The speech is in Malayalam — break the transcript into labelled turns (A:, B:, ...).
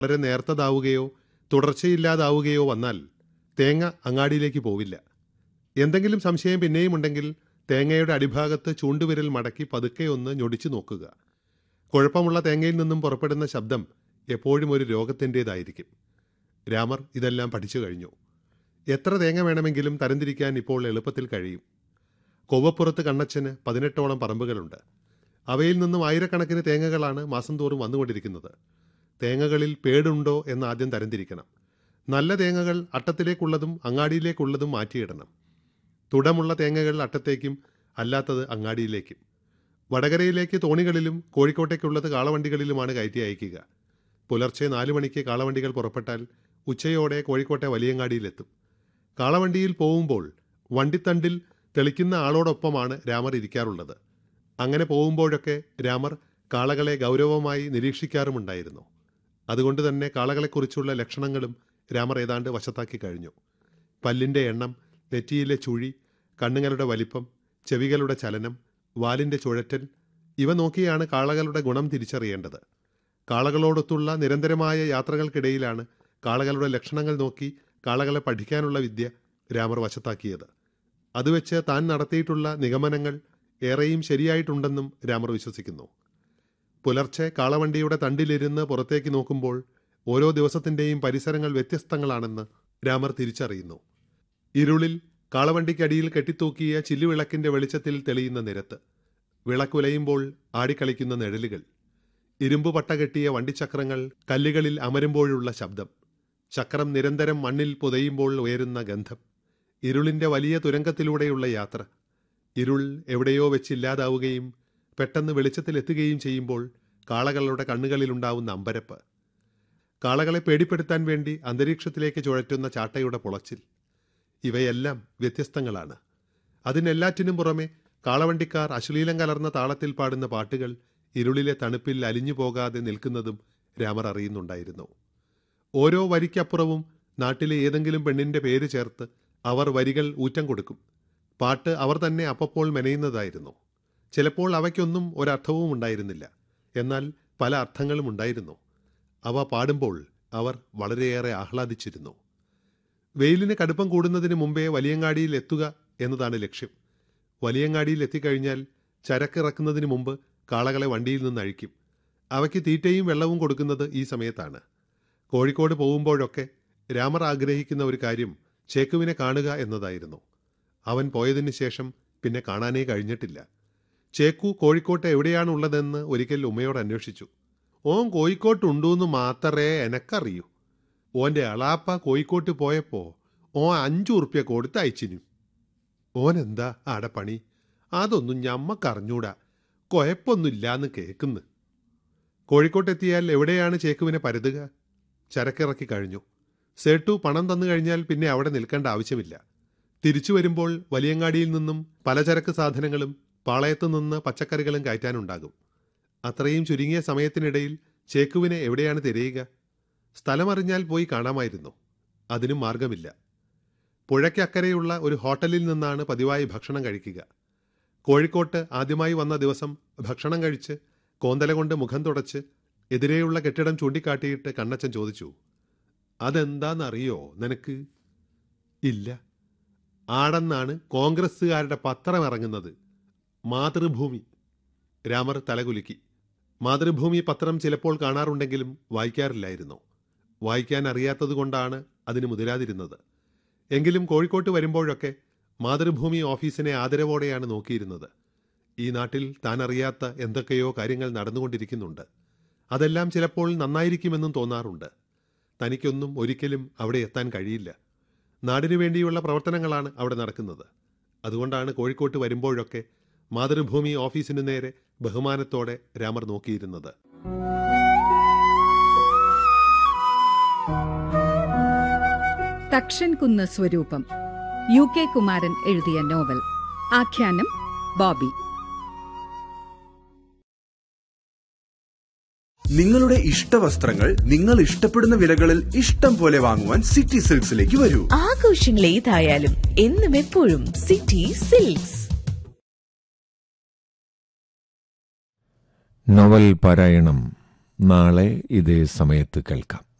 A: വളരെ നേർത്തതാവുകയോ തുടർച്ചയില്ലാതാവുകയോ വന്നാൽ തേങ്ങ അങ്ങാടിയിലേക്ക് പോവില്ല എന്തെങ്കിലും സംശയം പിന്നെയും ഉണ്ടെങ്കിൽ തേങ്ങയുടെ അടിഭാഗത്ത് ചൂണ്ടുവിരൽ മടക്കി പതുക്കെ ഒന്ന് ഞൊടിച്ചു നോക്കുക കുഴപ്പമുള്ള തേങ്ങയിൽ നിന്നും പുറപ്പെടുന്ന ശബ്ദം എപ്പോഴും ഒരു രോഗത്തിൻ്റേതായിരിക്കും രാമർ ഇതെല്ലാം പഠിച്ചു കഴിഞ്ഞു എത്ര തേങ്ങ വേണമെങ്കിലും തരംതിരിക്കാൻ ഇപ്പോൾ എളുപ്പത്തിൽ കഴിയും കൊവ്വപ്പുറത്ത് കണ്ണച്ചന് പതിനെട്ടോളം പറമ്പുകളുണ്ട് അവയിൽ നിന്നും ആയിരക്കണക്കിന് തേങ്ങകളാണ് മാസം തോറും വന്നുകൊണ്ടിരിക്കുന്നത് തേങ്ങകളിൽ പേടുണ്ടോ എന്ന് ആദ്യം തരംതിരിക്കണം നല്ല തേങ്ങകൾ അട്ടത്തിലേക്കുള്ളതും അങ്ങാടിയിലേക്കുള്ളതും മാറ്റിയിടണം തുടമുള്ള തേങ്ങകൾ അട്ടത്തേക്കും അല്ലാത്തത് അങ്ങാടിയിലേക്കും വടകരയിലേക്ക് തോണികളിലും കോഴിക്കോട്ടേക്കുള്ളത് കാളവണ്ടികളിലുമാണ് കയറ്റി അയക്കുക പുലർച്ചെ നാലു മണിക്ക് കാളവണ്ടികൾ പുറപ്പെട്ടാൽ ഉച്ചയോടെ കോഴിക്കോട്ടെ വലിയങ്ങാടിയിലെത്തും കാളവണ്ടിയിൽ പോകുമ്പോൾ വണ്ടിത്തണ്ടിൽ തെളിക്കുന്ന ആളോടൊപ്പമാണ് രാമർ ഇരിക്കാറുള്ളത് അങ്ങനെ പോകുമ്പോഴൊക്കെ രാമർ കാളകളെ ഗൗരവമായി നിരീക്ഷിക്കാറുമുണ്ടായിരുന്നു അതുകൊണ്ട് തന്നെ കാളകളെക്കുറിച്ചുള്ള ലക്ഷണങ്ങളും രാമർ ഏതാണ്ട് വശത്താക്കി കഴിഞ്ഞു പല്ലിൻ്റെ എണ്ണം നെറ്റിയിലെ ചുഴി കണ്ണുകളുടെ വലിപ്പം ചെവികളുടെ ചലനം വാലിൻ്റെ ചുഴറ്റൽ ഇവ നോക്കിയാണ് കാളകളുടെ ഗുണം തിരിച്ചറിയേണ്ടത് കാളകളോടൊത്തുള്ള നിരന്തരമായ യാത്രകൾക്കിടയിലാണ് കാളകളുടെ ലക്ഷണങ്ങൾ നോക്കി കാളകളെ പഠിക്കാനുള്ള വിദ്യ രാമർ വശത്താക്കിയത് അതുവെച്ച് താൻ നടത്തിയിട്ടുള്ള നിഗമനങ്ങൾ ഏറെയും ശരിയായിട്ടുണ്ടെന്നും രാമർ വിശ്വസിക്കുന്നു പുലർച്ചെ കാളവണ്ടിയുടെ തണ്ടിലിരുന്ന് പുറത്തേക്ക് നോക്കുമ്പോൾ ഓരോ ദിവസത്തിൻ്റെയും പരിസരങ്ങൾ വ്യത്യസ്തങ്ങളാണെന്ന് രാമർ തിരിച്ചറിയുന്നു ഇരുളിൽ കാളവണ്ടിക്കടിയിൽ കെട്ടിത്തൂക്കിയ ചില്ലുവിളക്കിന്റെ വെളിച്ചത്തിൽ തെളിയുന്ന നിരത്ത് വിളക്കുലയുമ്പോൾ ആടിക്കളിക്കുന്ന നിഴലുകൾ ഇരുമ്പ് പട്ട കെട്ടിയ വണ്ടിച്ചക്രങ്ങൾ കല്ലുകളിൽ അമരുമ്പോഴുള്ള ശബ്ദം ചക്രം നിരന്തരം മണ്ണിൽ പുതയുമ്പോൾ ഉയരുന്ന ഗന്ധം ഇരുളിന്റെ വലിയ തുരങ്കത്തിലൂടെയുള്ള യാത്ര ഇരുൾ എവിടെയോ വെച്ചില്ലാതാവുകയും പെട്ടെന്ന് വെളിച്ചത്തിലെത്തുകയും ചെയ്യുമ്പോൾ കാളകളുടെ കണ്ണുകളിലുണ്ടാവുന്ന അമ്പരപ്പ് കാളകളെ പേടിപ്പെടുത്താൻ വേണ്ടി അന്തരീക്ഷത്തിലേക്ക് ചുഴറ്റുന്ന ചാട്ടയുടെ പുളച്ചിൽ ഇവയെല്ലാം വ്യത്യസ്തങ്ങളാണ് അതിനെല്ലാറ്റിനും പുറമെ കാളവണ്ടിക്കാർ അശ്ലീലം കലർന്ന താളത്തിൽ പാടുന്ന പാട്ടുകൾ ഇരുളിലെ തണുപ്പിൽ അലിഞ്ഞു പോകാതെ നിൽക്കുന്നതും രാമർ അറിയുന്നുണ്ടായിരുന്നു ഓരോ വരിക്കപ്പുറവും നാട്ടിലെ ഏതെങ്കിലും പെണ്ണിന്റെ പേര് ചേർത്ത് അവർ വരികൾ ഊറ്റം കൊടുക്കും പാട്ട് അവർ തന്നെ അപ്പപ്പോൾ മെനയുന്നതായിരുന്നു ചിലപ്പോൾ അവയ്ക്കൊന്നും ഒരർത്ഥവും ഉണ്ടായിരുന്നില്ല എന്നാൽ പല അർത്ഥങ്ങളും ഉണ്ടായിരുന്നു അവ പാടുമ്പോൾ അവർ വളരെയേറെ ആഹ്ലാദിച്ചിരുന്നു വെയിലിന് കടുപ്പം കൂടുന്നതിന് മുമ്പേ വലിയങ്ങാടിയിൽ എത്തുക എന്നതാണ് ലക്ഷ്യം വലിയങ്ങാടിയിൽ എത്തിക്കഴിഞ്ഞാൽ ചരക്കിറക്കുന്നതിന് മുമ്പ് കാളകളെ വണ്ടിയിൽ നിന്ന് അഴിക്കും അവയ്ക്ക് തീറ്റയും വെള്ളവും കൊടുക്കുന്നത് ഈ സമയത്താണ് കോഴിക്കോട് പോകുമ്പോഴൊക്കെ രാമർ ആഗ്രഹിക്കുന്ന ഒരു കാര്യം ചേക്കുവിനെ കാണുക എന്നതായിരുന്നു അവൻ പോയതിന് ശേഷം പിന്നെ കാണാനേ കഴിഞ്ഞിട്ടില്ല ചേക്കു കോഴിക്കോട്ട് എവിടെയാണുള്ളതെന്ന് ഒരിക്കൽ ഉമ്മയോട് അന്വേഷിച്ചു ഓൻ കോഴിക്കോട്ടുണ്ടൂന്ന് മാത്രമേ എനക്കറിയൂ ഓന്റെ അളാപ്പ കോഴിക്കോട്ട് പോയപ്പോ ഓൻ അഞ്ചു ഉറുപ്യ കൊടുത്ത് അയച്ചിനു ഓൻ എന്താ ആടെ പണി അതൊന്നും ഞമ്മക്കറിഞ്ഞൂടാ കുഴപ്പമൊന്നുമില്ലാന്ന് കേക്കുന്ന് കോഴിക്കോട്ടെത്തിയാൽ എവിടെയാണ് ചേക്കുവിനെ പരുതുക ചരക്കിറക്കി കഴിഞ്ഞു സേട്ടു പണം തന്നു കഴിഞ്ഞാൽ പിന്നെ അവിടെ നിൽക്കേണ്ട ആവശ്യമില്ല തിരിച്ചു വരുമ്പോൾ വലിയങ്ങാടിയിൽ നിന്നും പലചരക്ക് സാധനങ്ങളും പാളയത്തു നിന്ന് പച്ചക്കറികളും കയറ്റാനുണ്ടാകും അത്രയും ചുരുങ്ങിയ സമയത്തിനിടയിൽ ചേക്കുവിനെ എവിടെയാണ് തിരയുക സ്ഥലമറിഞ്ഞാൽ പോയി കാണാമായിരുന്നു അതിനും മാർഗമില്ല പുഴയ്ക്കക്കരെയുള്ള ഒരു ഹോട്ടലിൽ നിന്നാണ് പതിവായി ഭക്ഷണം കഴിക്കുക കോഴിക്കോട്ട് ആദ്യമായി വന്ന ദിവസം ഭക്ഷണം കഴിച്ച് കോന്തല കൊണ്ട് മുഖം തുടച്ച് എതിരെയുള്ള കെട്ടിടം ചൂണ്ടിക്കാട്ടിയിട്ട് കണ്ണച്ചൻ ചോദിച്ചു അതെന്താണെന്നറിയോ നിനക്ക് ഇല്ല ആടെന്നാണ് കോൺഗ്രസ്സുകാരുടെ പത്രം ഇറങ്ങുന്നത് മാതൃഭൂമി രാമർ തലകുലുക്കി മാതൃഭൂമി പത്രം ചിലപ്പോൾ കാണാറുണ്ടെങ്കിലും വായിക്കാറില്ലായിരുന്നു വായിക്കാൻ അറിയാത്തതുകൊണ്ടാണ് അതിന് മുതിരാതിരുന്നത് എങ്കിലും കോഴിക്കോട്ട് വരുമ്പോഴൊക്കെ മാതൃഭൂമി ഓഫീസിനെ ആദരവോടെയാണ് നോക്കിയിരുന്നത് ഈ നാട്ടിൽ താൻ അറിയാത്ത എന്തൊക്കെയോ കാര്യങ്ങൾ നടന്നുകൊണ്ടിരിക്കുന്നുണ്ട് അതെല്ലാം ചിലപ്പോൾ നന്നായിരിക്കുമെന്നും തോന്നാറുണ്ട് തനിക്കൊന്നും ഒരിക്കലും അവിടെ എത്താൻ കഴിയില്ല നാടിനു വേണ്ടിയുള്ള പ്രവർത്തനങ്ങളാണ് അവിടെ നടക്കുന്നത് അതുകൊണ്ടാണ് കോഴിക്കോട്ട് വരുമ്പോഴൊക്കെ മാതൃഭൂമി ഓഫീസിനു നേരെ ബഹുമാനത്തോടെ രാമർ നോക്കിയിരുന്നത്
B: തക്ഷൻകുന്ന് സ്വരൂപം യു കെ കുമാരൻ എഴുതിയ നോവൽ ആഖ്യാനം ബോബി
C: നിങ്ങളുടെ ഇഷ്ട വസ്ത്രങ്ങൾ നിങ്ങൾ ഇഷ്ടപ്പെടുന്ന വിലകളിൽ ഇഷ്ടം പോലെ വാങ്ങുവാൻ സിറ്റി സിൽക്സിലേക്ക് വരൂ
D: ആഘോഷങ്ങൾ ഏതായാലും എന്നും എപ്പോഴും സിറ്റി സിൽക്സ്
E: നോവൽ പാരായണം നാളെ ഇതേ സമയത്ത് കേൾക്കാം